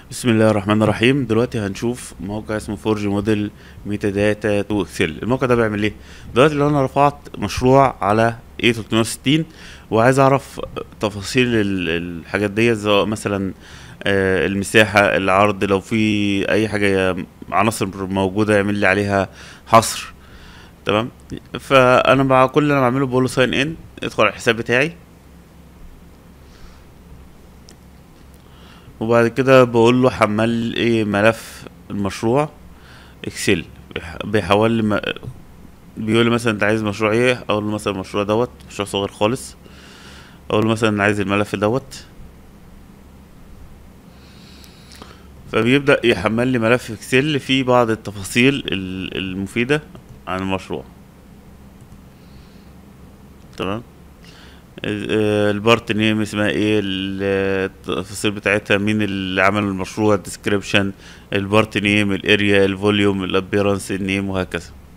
بسم الله الرحمن الرحيم دلوقتي هنشوف موقع اسمه فورج موديل ميتا داتا تو اكسل الموقع ده بيعمل ايه دلوقتي لو انا رفعت مشروع على اي 360 وعايز اعرف تفاصيل ال- الحاجات دي سواء مثلا آه، المساحة العرض لو في اي حاجة عناصر موجودة يعمل لي عليها حصر تمام فانا مع كل اللي انا بعمله بقول له ساين ان ادخل على الحساب بتاعي وبعد كده بقول له حمل ايه ملف المشروع اكسل بيح- بيحول لي م- بيقول لي مثلا انت عايز مشروع ايه اقول له مثلا المشروع دوت مشروع صغير خالص اقول له مثلا عايز الملف دوت فبيبدأ يحمل لي ملف اكسل فيه بعض التفاصيل ال- المفيدة عن المشروع تمام آه، البارت نيم اسمها ايه ال- التفاصيل بتاعتها مين اللي عمل المشروع الديسكريبشن البارت نيم الاريا الفوليوم الابيرنس النيم وهكذا